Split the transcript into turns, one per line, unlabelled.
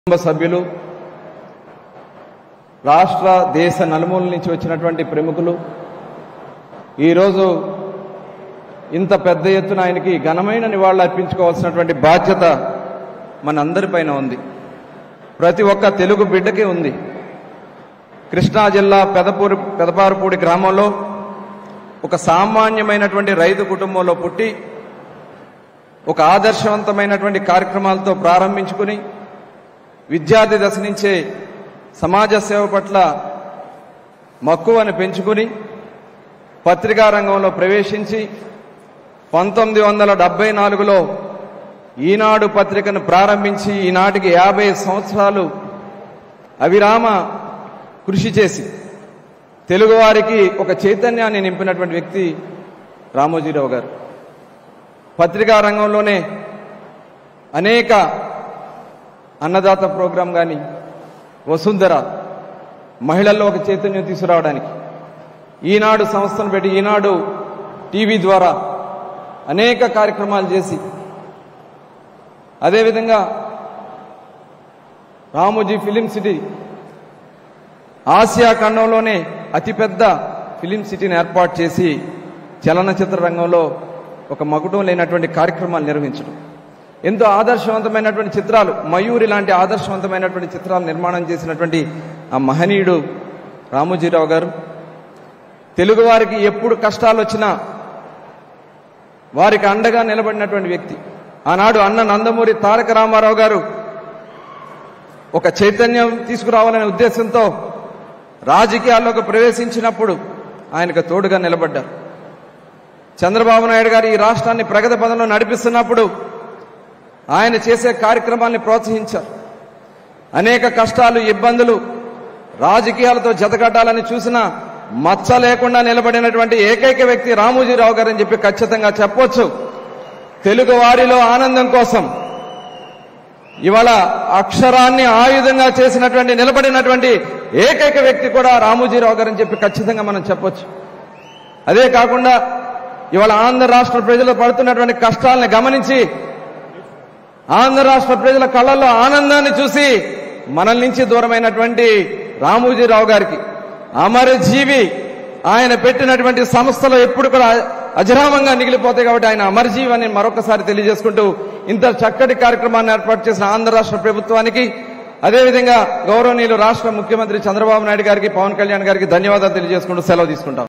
కుటుంబ సభ్యులు రాష్ట్ర దేశ నలుమూల నుంచి వచ్చినటువంటి ప్రముఖులు ఈరోజు ఇంత పెద్ద ఎత్తున ఆయనకి ఘనమైన నివాళులు అర్పించుకోవాల్సినటువంటి బాధ్యత మనందరిపైన ఉంది ప్రతి ఒక్క తెలుగు బిడ్డకి ఉంది కృష్ణా జిల్లా పెదపూరి పెదపారుపూడి గ్రామంలో ఒక సామాన్యమైనటువంటి రైతు కుటుంబంలో పుట్టి ఒక ఆదర్శవంతమైనటువంటి కార్యక్రమాలతో ప్రారంభించుకుని విద్యార్థి దశ నుంచే సమాజ సేవ పట్ల మక్కువను పెంచుకుని పత్రికా రంగంలో ప్రవేశించి పంతొమ్మిది వందల డెబ్బై నాలుగులో ఈనాడు పత్రికను ప్రారంభించి ఈనాటికి యాభై సంవత్సరాలు అవిరామ కృషి చేసి తెలుగువారికి ఒక చైతన్యాన్ని నింపినటువంటి వ్యక్తి రామోజీరావు గారు పత్రికా రంగంలోనే అనేక అన్నదాత ప్రోగ్రాం కానీ వసుంధర మహిళల్లో ఒక చైతన్యం తీసుకురావడానికి ఈనాడు సంస్థను పెట్టి ఈనాడు టీవీ ద్వారా అనేక కార్యక్రమాలు చేసి అదేవిధంగా రామోజీ ఫిలిం సిటీ ఆసియా ఖండంలోనే అతిపెద్ద ఫిలిం సిటీని ఏర్పాటు చేసి చలనచిత్ర రంగంలో ఒక మకుటం లేనటువంటి కార్యక్రమాలు నిర్వహించడం ఎంతో ఆదర్శవంతమైనటువంటి చిత్రాలు మయూరి లాంటి ఆదర్శవంతమైనటువంటి చిత్రాలు నిర్మాణం చేసినటువంటి ఆ మహనీయుడు రామోజీరావు గారు తెలుగువారికి ఎప్పుడు కష్టాలు వచ్చినా వారికి అండగా నిలబడినటువంటి వ్యక్తి ఆనాడు అన్న నందమూరి తారక రామారావు గారు ఒక చైతన్యం తీసుకురావాలనే ఉద్దేశంతో రాజకీయాల్లోకి ప్రవేశించినప్పుడు ఆయనకు తోడుగా నిలబడ్డారు చంద్రబాబు నాయుడు గారు ఈ రాష్ట్రాన్ని ప్రగతి పదంలో నడిపిస్తున్నప్పుడు ఆయన చేసే కార్యక్రమాల్ని ప్రోత్సహించారు అనేక కష్టాలు ఇబ్బందులు రాజకీయాలతో జతకట్టాలని చూసినా మచ్చ లేకుండా నిలబడినటువంటి ఏకైక వ్యక్తి రామోజీరావు గారు అని చెప్పి ఖచ్చితంగా చెప్పొచ్చు తెలుగు వారిలో ఆనందం కోసం ఇవాళ అక్షరాన్ని ఆయుధంగా చేసినటువంటి నిలబడినటువంటి ఏకైక వ్యక్తి కూడా రామోజీరావు గారు అని చెప్పి ఖచ్చితంగా మనం చెప్పొచ్చు అదే కాకుండా ఇవాళ ఆంధ్ర రాష్ట్ర ప్రజలు పడుతున్నటువంటి కష్టాలను గమనించి ఆంధ్ర రాష్ట్ర ప్రజల కళ్ళల్లో ఆనందాన్ని చూసి మనల్ నుంచి దూరమైనటువంటి రామోజీరావు గారికి అమరజీవి ఆయన పెట్టినటువంటి సంస్థలు ఎప్పుడు కూడా అజరామంగా మిగిలిపోతాయి కాబట్టి ఆయన అమరజీవి అని మరొకసారి తెలియజేసుకుంటూ ఇంత చక్కటి కార్యక్రమాన్ని ఏర్పాటు చేసిన ఆంధ్ర రాష్ట్ర ప్రభుత్వానికి అదేవిధంగా గౌరవనీయులు రాష్ట్ర ముఖ్యమంత్రి చంద్రబాబు నాయుడు గారికి పవన్ కళ్యాణ్ గారికి ధన్యవాదాలు తెలియజేసుకుంటూ సెలవు తీసుకుంటాం